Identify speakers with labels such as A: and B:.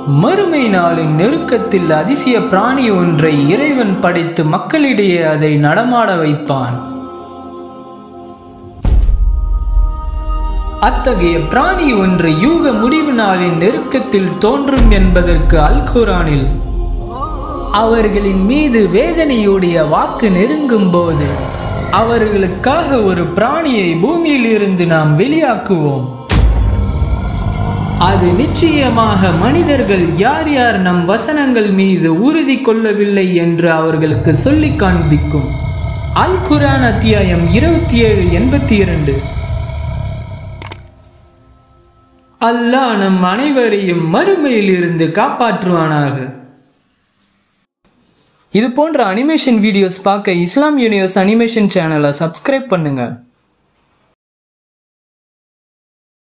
A: மறுமை நாளின் நெருக்கத்தில் அதிசய பிராணி ஒன்றை இறைவன் படைத்து மக்களிடையே அதை நடமாட வைப்பான் அத்தகைய பிராணி ஒன்று யூக முடிவு நாளின் நெருக்கத்தில் தோன்றும் என்பதற்கு அல் குரானில் அவர்களின் மீது வேதனையுடைய வாக்கு நெருங்கும் போது அவர்களுக்காக ஒரு பிராணியை பூமியில் இருந்து நாம் வெளியாக்குவோம் அது நிச்சயமாக மனிதர்கள் யார் யார் நம் வசனங்கள் மீது உறுதி கொள்ளவில்லை என்று அவர்களுக்கு சொல்லி காண்பிக்கும் அல் குரான் அத்தியாயம் இருபத்தி ஏழு எண்பத்தி இரண்டு அல்லாஹ் நம் அனைவரையும் மறுமையில் இருந்து காப்பாற்றுவானாக இது போன்ற அனிமேஷன் வீடியோஸ் பார்க்க இஸ்லாம் யூனிவர்ஸ் அனிமேஷன் சேனலை சப்ஸ்கிரைப் பண்ணுங்கள்